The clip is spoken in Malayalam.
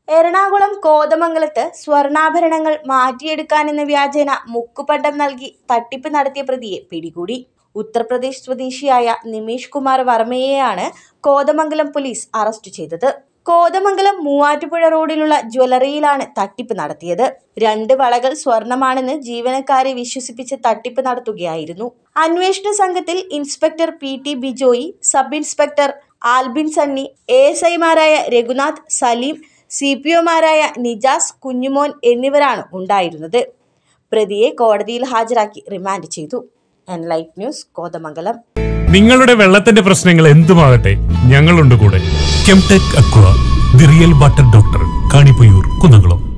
എറണാകുളം കോതമംഗലത്ത് സ്വർണ്ണാഭരണങ്ങൾ മാറ്റിയെടുക്കാനെന്ന വ്യാജേന മുക്കുപണ്ടം നൽകി തട്ടിപ്പ് നടത്തിയ പ്രതിയെ പിടികൂടി ഉത്തർപ്രദേശ് സ്വദേശിയായ നിമേഷ് കുമാർ വർമ്മയെയാണ് കോതമംഗലം പോലീസ് അറസ്റ്റ് ചെയ്തത് കോതമംഗലം മൂവാറ്റുപുഴ റോഡിലുള്ള ജ്വല്ലറിയിലാണ് തട്ടിപ്പ് നടത്തിയത് രണ്ട് വളകൾ സ്വർണമാണെന്ന് ജീവനക്കാരെ വിശ്വസിപ്പിച്ച് തട്ടിപ്പ് നടത്തുകയായിരുന്നു അന്വേഷണ സംഘത്തിൽ inspector P T Bijoy sub inspector Albin Sunny A S ഐമാരായ രഘുനാഥ് സലീം സി പി ഒമാരായ നിജാസ് കുഞ്ഞുമോൻ എന്നിവരാണ് ഉണ്ടായിരുന്നത് പ്രതിയെ കോടതിയിൽ ഹാജരാക്കി റിമാൻഡ് ചെയ്തു എൻലൈറ്റ് ന്യൂസ് കോതമംഗലം നിങ്ങളുടെ വെള്ളത്തിന്റെ പ്രശ്നങ്ങൾ എന്തുമാകട്ടെ ഞങ്ങളുണ്ട് കൂടെ Kemtech aqua the real water doctor Kanipayyur Kunnamkulam